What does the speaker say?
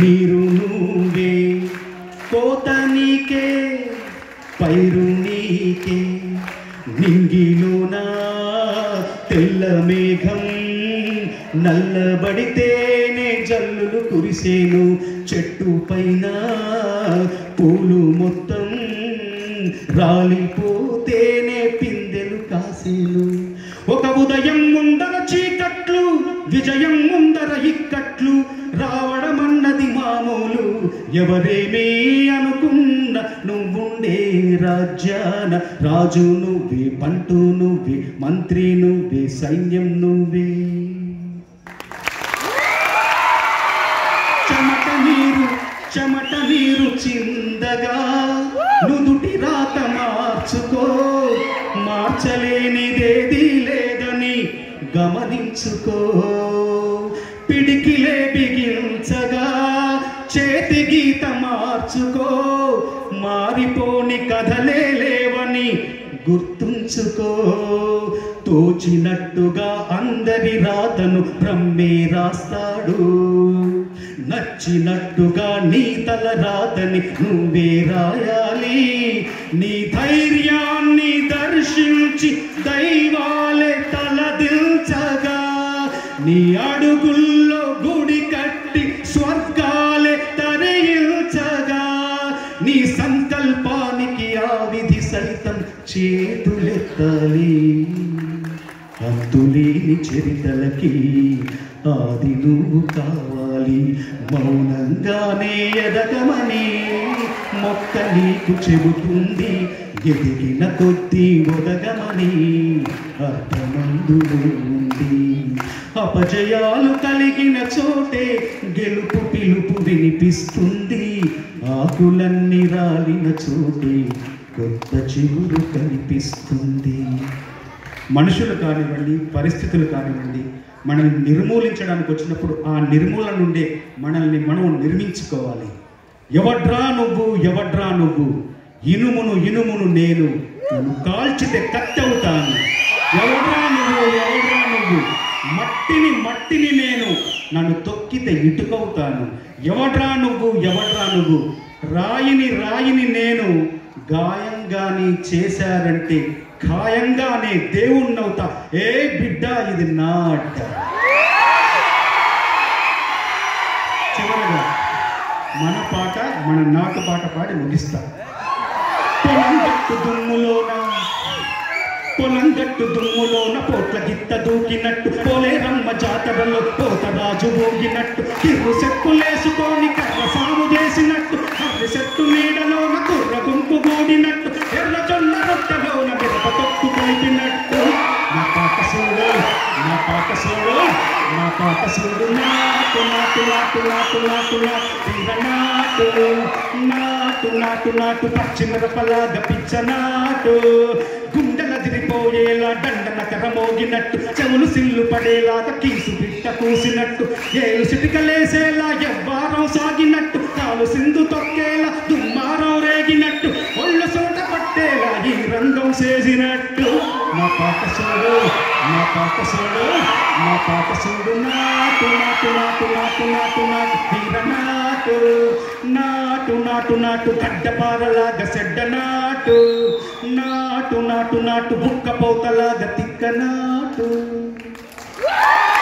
నీరు నువ్వే కోత నీకే పైరు నీకే నింగిలోన తెల్ల మేఘం నల్లబడితేనే జల్లులు కురిసేను చెట్టు పైన పూలు మొత్తం రాలిపోతేనే పిందెలు కాసేను ఒక ఉదయం ముందర చీకట్లు విజయం ముందర ఇక్కట్లు రావడమన్నది మామూలు ఎవరేమీ అనుకున్న నువ్వుండే రాజ్యాన రాజు నువ్వే పంటు నువ్వే మంత్రి నువ్వే సైన్యం నువ్వే చెమట నీరు చెమట నీరు చిందగా నుదుటి రాత మార్చుకో మార్చలేనిదేది లేదని గమనించుకో పిడికిలే బిగించగా చేతి గీత మార్చుకో మారిపోని కథలే లేవని గుర్తుంచుకో తోచినట్టుగా అందరి రాతను బ్రహ్మే రాస్తాడు నచ్చినట్టుగా నీ తల రాతని నువ్వే రాయాలి నీ ధైర్యాన్ని దర్శించి దైవాలే తలదించగా నీ అడుగుల్లో గుడి కట్టి స్వర్గాలే తరయించగా నీ సంకల్పానికి ఆ విధి సైతం చేతులెత్తాలి అంతులేని చరితలకి ఆది నువ్వు కావాలి మౌనంగానే ఎదగమని మొక్క నీకు చెబుతుంది ఎదిగిన కొద్దీ ఒదగమని అర్థమందులో ఉంది అపజయాలు కలిగిన చోటే గెలుపు పిలుపు వినిపిస్తుంది ఆకులన్నీ రాలిన చోటే కొత్త చిగురు కనిపిస్తుంది మనుషులు కానివ్వండి పరిస్థితులు కానివ్వండి మనల్ని నిర్మూలించడానికి వచ్చినప్పుడు ఆ నిర్మూలన నుండే మనల్ని మనం నిర్మించుకోవాలి ఎవడ్రా నువ్వు ఎవడ్రా నువ్వు ఇనుమును ఇనుమును నేను నన్ను కాల్చితే కట్టవుతాను ఎవడ్రా నువ్వు ఎవడ్రా నువ్వు మట్టిని మట్టిని నేను నన్ను తొక్కితే ఇటుకవుతాను ఎవడ్రా నువ్వు ఎవడ్రా నువ్వు రాయిని రాయిని నేను గాయంగాని చేశారంటే ఖాయంగానే దేవుణ్ణవుతా ఏ బిడ్డ ఇది నాట చివరగా మన పాట మన నాటు పాట పాడి ముగిస్తా పొలం గట్టు దుమ్ములోన పొలం గట్టు దుమ్ములోన పోట్ల గిత్త దూకినట్టు పోలేరమ్మ జాతరలో పోతరాజు ఊగినట్టు కిర్రు సెక్కులేసుకొని కర్ర సాగు చేసినట్టు కర్రి చెట్టు నీడలోన కుర్ర గుంపు గూడినట్టు ఎర్ర జొన్న రొట్టెలోన మిరప తొక్కు కలిపినట్టు నా పాట చూడు నా పాట చూడు నా పాట చూడు నాటు నాటు నాటు నాటు నాటు నాటు తీర నాటు నాటు నాటు నాటు పచ్చి మిరపలాగా పిచ్చ నాటు గుండెల తిరిపోయేలా దండన కరమోగినట్టు చెవులు సిల్లు పడేలాగా కీసు పిట్ట కూసినట్టు ఏలు సిటికలేసేలా ఎవ్వారం సాగినట్టు కాలు సింధు తొక్కేలా దుమ్మారం రేగినట్టు ఒళ్ళు సోట పట్టేలా ఈ రంగం చేసినట్టు నా పాట చూడు నా పాట చూడు నా పాట చూడు నాటు నాటు నాటు నాటు నాటు నాటు తీర నాటు నాటు నాటు నాటు గడ్డపారలాగా సెడ్డ నాటు నాటు నాటు నాటు బుక్క పోతలాగా తిక్క నాటు